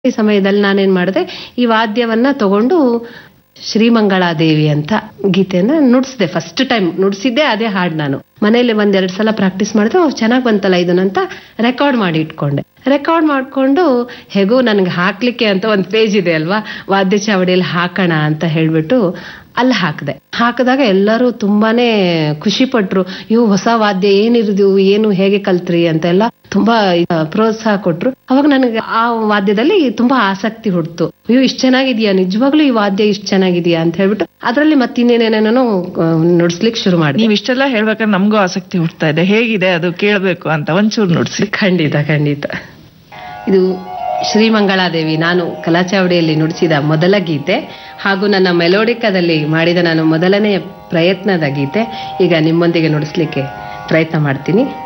ಈ ಸಮಯದಲ್ಲಿ ನಾನೇನ್ ಮಾಡಿದೆ ಈ ವಾದ್ಯವನ್ನ ತಗೊಂಡು ಶ್ರೀಮಂಗಳಾದೇವಿ ಅಂತ ಗೀತೆಯನ್ನ ನುಡಿಸಿದೆ ಫಸ್ಟ್ ಟೈಮ್ ನುಡಿಸಿದ್ದೆ ಅದೇ ಹಾಡ್ ನಾನು ಮನೇಲಿ ಒಂದೆರಡು ಸಲ ಪ್ರಾಕ್ಟೀಸ್ ಮಾಡಿದ್ರೆ ಓ ಚೆನ್ನಾಗ್ ಬಂತಲ್ಲ ಇದನ್ನಂತ ರೆಕಾರ್ಡ್ ಮಾಡಿ ಇಟ್ಕೊಂಡೆ ರೆಕಾರ್ಡ್ ಮಾಡ್ಕೊಂಡು ಹೇಗೂ ನನಗೆ ಹಾಕ್ಲಿಕ್ಕೆ ಅಂತ ಒಂದು ಪೇಜ್ ಇದೆ ಅಲ್ವಾ ವಾದ್ಯ ಚಾವಡಿಯಲ್ಲಿ ಹಾಕೋಣ ಅಂತ ಹೇಳ್ಬಿಟ್ಟು ಅಲ್ಲಿ ಹಾಕಿದೆ ಹಾಕಿದಾಗ ಎಲ್ಲರೂ ತುಂಬಾನೇ ಖುಷಿ ಪಟ್ರು ಇವು ಹೊಸ ವಾದ್ಯ ಏನಿರಿದು ಏನು ಹೇಗೆ ಕಲ್ತ್ರಿ ಅಂತ ಎಲ್ಲ ತುಂಬಾ ಆ, ಪ್ರೋತ್ಸಾಹ ಕೊಟ್ರು ಅವಾಗ ನನಗೆ ಆ ವಾದ್ಯದಲ್ಲಿ ತುಂಬಾ ಆಸಕ್ತಿ ಹುಡ್ತು ಅಯ್ಯೋ ಇಷ್ಟ ಚೆನ್ನಾಗಿದ್ಯಾ ನಿಜವಾಗ್ಲೂ ಈ ವಾದ್ಯ ಇಷ್ಟ ಚೆನ್ನಾಗಿದ್ಯಾ ಅಂತ ಹೇಳ್ಬಿಟ್ಟು ಅದರಲ್ಲಿ ಮತ್ತಿನ್ನೇನೇನೇನೋ ನುಡಿಸ್ಲಿಕ್ಕೆ ಶುರು ಮಾಡಿ ನೀವ್ ಇಷ್ಟೆಲ್ಲ ಹೇಳ್ಬೇಕಾದ್ರೆ ನಮಗೂ ಆಸಕ್ತಿ ಹುಡ್ತಾ ಇದೆ ಹೇಗಿದೆ ಅದು ಕೇಳಬೇಕು ಅಂತ ಒಂಚೂರು ನುಡ್ಸಿ ಖಂಡಿತ ಖಂಡಿತ ಇದು ಶ್ರೀಮಂಗಳಾದೇವಿ ನಾನು ಕಲಾಚಾವಡಿಯಲ್ಲಿ ನುಡಿಸಿದ ಮೊದಲ ಗೀತೆ ಹಾಗೂ ನನ್ನ ಮೆಲೋಡಿಕದಲ್ಲಿ ಮಾಡಿದ ನಾನು ಮೊದಲನೇ ಪ್ರಯತ್ನದ ಗೀತೆ ಈಗ ನಿಮ್ಮೊಂದಿಗೆ ನುಡಿಸ್ಲಿಕ್ಕೆ ಪ್ರಯತ್ನ ಮಾಡ್ತೀನಿ